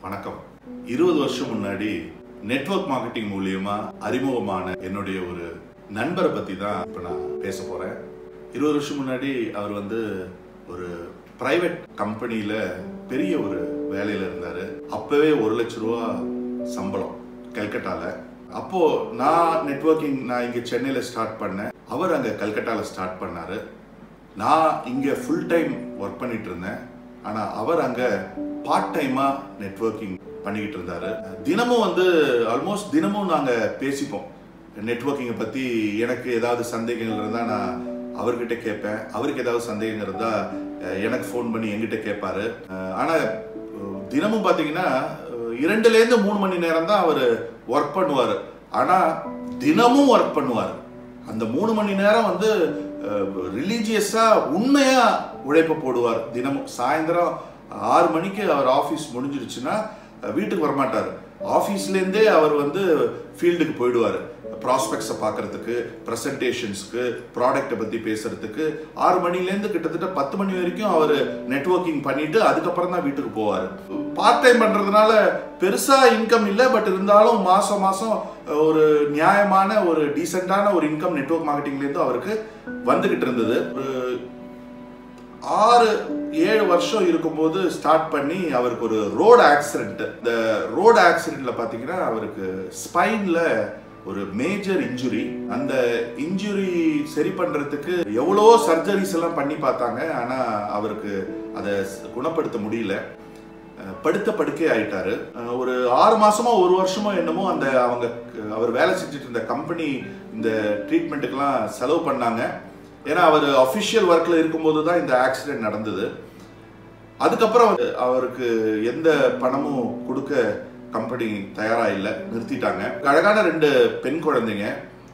வணக்கம் இருபது வருஷம் முன்னாடி நெட்வொர்க் மார்க்கெட்டிங் மூலியமா அறிமுகமான என்னுடைய ஒரு நண்பரை பத்தி தான் இப்ப நான் பேச போறேன் இருபது வருஷம் முன்னாடி அவர் வந்து ஒரு பிரைவேட் கம்பெனியில பெரிய ஒரு வேலையில இருந்தாரு அப்பவே ஒரு லட்ச ரூபா சம்பளம் கல்கட்டால அப்போ நான் நெட்வொர்க்கிங் நான் இங்க சென்னையில ஸ்டார்ட் பண்ணேன் அவர் அங்க கல்கட்டால ஸ்டார்ட் பண்ணாரு நான் இங்க ஃபுல் டைம் ஒர்க் பண்ணிட்டு இருந்தேன் ஆனா அவர் அங்க பார்ட் டைமா நெட்வொர்க்கிங் பண்ணிக்கிட்டு இருந்தாரு தினமும் வந்து ஆல்மோஸ்ட் தினமும் நாங்க பேசிப்போம் நெட்வொர்க்கிங்கை பத்தி எனக்கு ஏதாவது சந்தேகங்கள் இருந்தா நான் அவர்கிட்ட கேட்பேன் அவருக்கு ஏதாவது சந்தேகங்கள் இருந்தா அஹ், எனக்கு ஃபோன் பண்ணி என்கிட்ட கேட்பாரு அஹ், ஆனா அஹ், தினமும் பாத்தீங்கன்னா அஹ், இரண்டுல இருந்து மூணு மணி நேரம் தான் அவர் ஒர்க் பண்ணுவாரு ஆனா தினமும் ஒர்க் பண்ணுவார் அந்த மூணு மணி நேரம் வந்து ரிலீஜியஸா உண்மையா உழைப்பு போடுவார் தினமும் சாயந்தரம் ஆறு மணிக்கு அவர் ஆஃபீஸ் முடிஞ்சிருச்சுன்னா அஹ், வீட்டுக்கு வரமாட்டார் ஆஃபீஸ்லேருந்தே அவர் வந்து ஃபீல்டுக்கு போயிடுவார் ப்ராஸ்பெக்ட்ஸை பார்க்கறதுக்கு ப்ரெசன்டேஷன்ஸ்க்கு ப்ராடக்ட்டை பற்றி பேசுறதுக்கு ஆறு மணிலேருந்து கிட்டத்தட்ட பத்து மணி வரைக்கும் அவர் நெட்வொர்க்கிங் பண்ணிட்டு அதுக்கப்புறம் தான் வீட்டுக்கு போவார் பார்ட் டைம் பண்ணுறதுனால பெருசாக இன்கம் இல்லை பட் இருந்தாலும் மாதம் மாதம் ஒரு நியாயமான ஒரு டீசெண்டான ஒரு இன்கம் நெட்வொர்க் மார்க்கெட்டிங்லேருந்து அவருக்கு வந்துகிட்டு இருந்தது ஒரு ஆறு ஏழு வருஷம் இருக்கும்போது ஸ்டார்ட் பண்ணி அவருக்கு ஒரு ரோடு ஆக்சிடென்ட் இந்த ரோடு ஆக்சிடென்ட்ல பாத்தீங்கன்னா அவருக்கு ஸ்பைன்ல ஒரு மேஜர் இன்ஜுரி அந்த இன்ஜுரி சரி பண்றதுக்கு எவ்வளவோ சர்ஜரிஸ் எல்லாம் பண்ணி பார்த்தாங்க ஆனா அவருக்கு அதை குணப்படுத்த முடியல அஹ் படுத்த படுக்கை ஆயிட்டாரு அஹ் ஒரு ஆறு மாசமோ ஒரு வருஷமோ என்னமோ அந்த அவங்க அவர் வேலை செஞ்சுட்டு இருந்த கம்பெனி இந்த ட்ரீட்மெண்ட்டுக்கெல்லாம் செலவு பண்ணாங்க ஏன்னா அவர் அஃபிஷியல் ஒர்க்ல இருக்கும்போது தான் இந்த ஆக்சிடென்ட் நடந்தது அதுக்கப்புறம் வந்து அவருக்கு எந்த பணமும் கொடுக்க கம்பெனி தயாரா இல்லை நிறுத்திட்டாங்க அழகான ரெண்டு பெண் குழந்தைங்க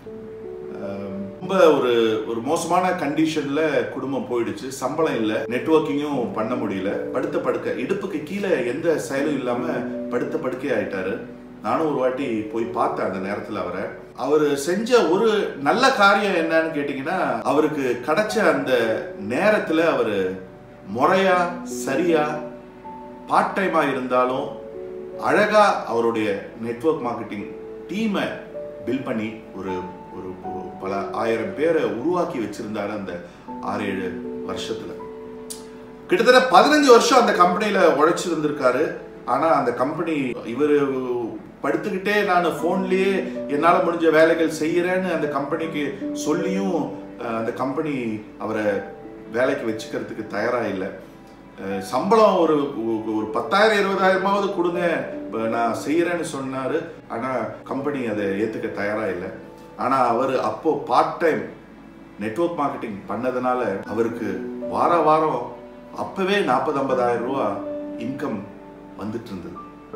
அஹ் ரொம்ப ஒரு ஒரு மோசமான கண்டிஷன்ல குடும்பம் போயிடுச்சு சம்பளம் இல்லை நெட்வொர்க்கிங்கும் பண்ண முடியல படுத்த படுக்க இடுப்புக்கு கீழே எந்த செயலும் இல்லாம படுத்த படுக்கை ஆயிட்டாரு நானும் ஒரு வாட்டி போய் பார்த்தேன் அந்த நேரத்துல அவரை அவர் செஞ்ச ஒரு நல்ல காரியம் என்னன்னு கேட்டீங்கன்னா அவருக்கு கிடைச்ச அந்த நேரத்துல அவர் முறையா சரியா பார்ட் டைமா இருந்தாலும் அழகா அவருடைய நெட்வொர்க் மார்க்கெட்டிங் டீமை பில் பண்ணி ஒரு ஒரு ஒரு பல ஆயிரம் பேரை உருவாக்கி வச்சிருந்தாரு அந்த ஆறு ஏழு வருஷத்துல கிட்டத்தட்ட பதினஞ்சு வருஷம் அந்த கம்பெனியில உழைச்சிருந்திருக்காரு ஆனா அந்த கம்பெனி இவர் படுத்துக்கிட்டே நான் ஃபோன்லயே என்னால் முடிஞ்ச வேலைகள் செய்யறேன்னு அந்த கம்பெனிக்கு சொல்லியும் அஹ், அந்த கம்பெனி அவரை வேலைக்கு வச்சுக்கிறதுக்கு தயாரா இல்லை அஹ், சம்பளம் ஒரு ஒரு- ஒரு பத்தாயிரம் இருபதாயிரமாவது கொடுங்க ப- நான் செய்யறேன்னு சொன்னாரு ஆனா கம்பெனி அதை ஏத்துக்க தயாரா இல்லை ஆனா அவர் அப்போ பார்ட் டைம் நெட்வொர்க் மார்க்கெட்டிங் பண்ணதுனால அவருக்கு வார வாரம் அப்பவே நாற்பது ஐம்பதாயிரம் ரூபா இன்கம் வந்துட்டு இருந்தது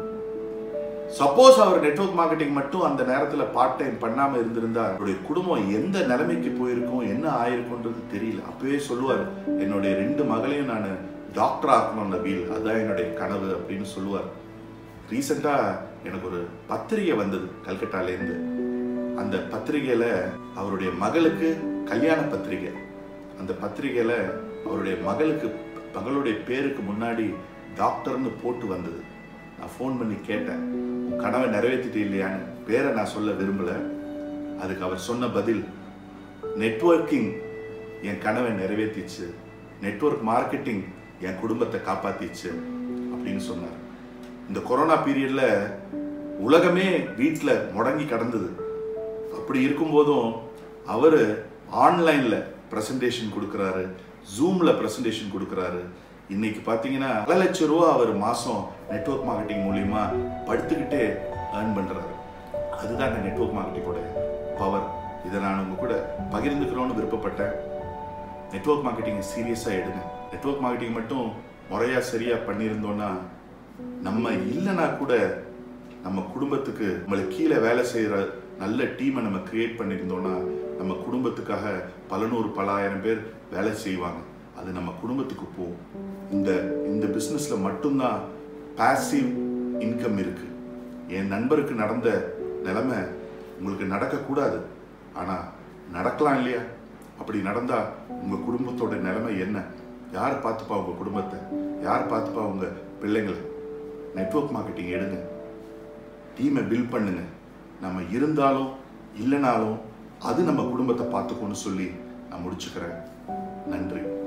சப்போஸ் அவர் நெட்வொர்க் மார்க்கெட்டிங் மட்டும் அந்த நேரத்துல பார்ட் டைம் பண்ணாம இருந்திருந்தா அவருடைய குடும்பம் எந்த நிலைமைக்கு போயிருக்கும் என்ன ஆயிருக்கும்ன்றது தெரியல அப்பவே சொல்லுவார் என்னுடைய ரெண்டு மகளையும் நான் டாக்டர் ஆக்கணும் நபீல் அதுதான் என்னுடைய கனவு அப்படின்னு சொல்லுவார் ரீசெண்டா எனக்கு ஒரு பத்திரிகை வந்தது கல்கட்டாலேருந்து அந்த பத்திரிகையில அவருடைய மகளுக்கு கல்யாண பத்திரிகை அந்த பத்திரிகையில அவருடைய மகளுக்கு மகளுடைய பேருக்கு முன்னாடி டாக்டர்னு போட்டு வந்தது நான் ஃபோன் பண்ணி கேட்டேன் உன் கனவை நிறைவேற்றிட்டு இல்லையான்னு பேரை நான் சொல்ல விரும்பல அதுக்கு அவர் சொன்ன பதில் நெட்வொர்க்கிங் என் கனவை நிறைவேற்றிச்சு நெட்வொர்க் மார்க்கெட்டிங் என் குடும்பத்தை காப்பாத்திச்சு அப்படின்னு சொன்னார் இந்த கொரோனா பீரியட்ல உலகமே வீட்டில் முடங்கி கடந்தது அப்படி இருக்கும்போதும் அவர் ஆன்லைன்ல பிரசன்டேஷன் கொடுக்குறாரு ஜூம்ல பிரசன்டேஷன் கொடுக்குறாரு இன்னைக்கு பார்த்தீங்கன்னா பல லட்சம் ரூபா அவர் மாசம் நெட்வொர்க் மார்க்கெட்டிங் மூலியமா படுத்துக்கிட்டே ஏர்ன் பண்றாரு அதுதான் நெட்வொர்க் மார்க்கெட்டிங்கோட பவர் இதை நான் உங்க கூட பகிர்ந்துக்கிறோன்னு விருப்பப்பட்டேன் நெட்வொர்க் மார்க்கெட்டிங் சீரியஸாக எடுங்க நெட்வொர்க் மார்க்கெட்டிங் மட்டும் முறையா சரியா பண்ணியிருந்தோம்னா நம்ம இல்லைன்னா கூட நம்ம குடும்பத்துக்கு நம்மளை கீழே வேலை செய்யற நல்ல டீமை நம்ம கிரியேட் பண்ணியிருந்தோம்னா நம்ம குடும்பத்துக்காக பல நூறு பல ஆயிரம் பேர் வேலை செய்வாங்க அது நம்ம குடும்பத்துக்கு போகும் இந்த இந்த பிஸ்னஸ்ல மட்டும்தான் பாசிவ் இன்கம் இருக்கு என் நண்பருக்கு நடந்த நிலைமை உங்களுக்கு நடக்கக்கூடாது ஆனா நடக்கலாம் இல்லையா அப்படி நடந்தா உங்க குடும்பத்தோட நிலைமை என்ன யார் பார்த்துப்பா உங்க குடும்பத்தை யார் பார்த்துப்பா உங்க பிள்ளைங்களை நெட்வொர்க் மார்க்கெட்டிங் எடுங்க டீமை பில்ட் பண்ணுங்க நம்ம இருந்தாலும் இல்லைனாலும் அது நம்ம குடும்பத்தை பார்த்துக்கோன்னு சொல்லி நான் முடிச்சுக்கிறேன் நன்றி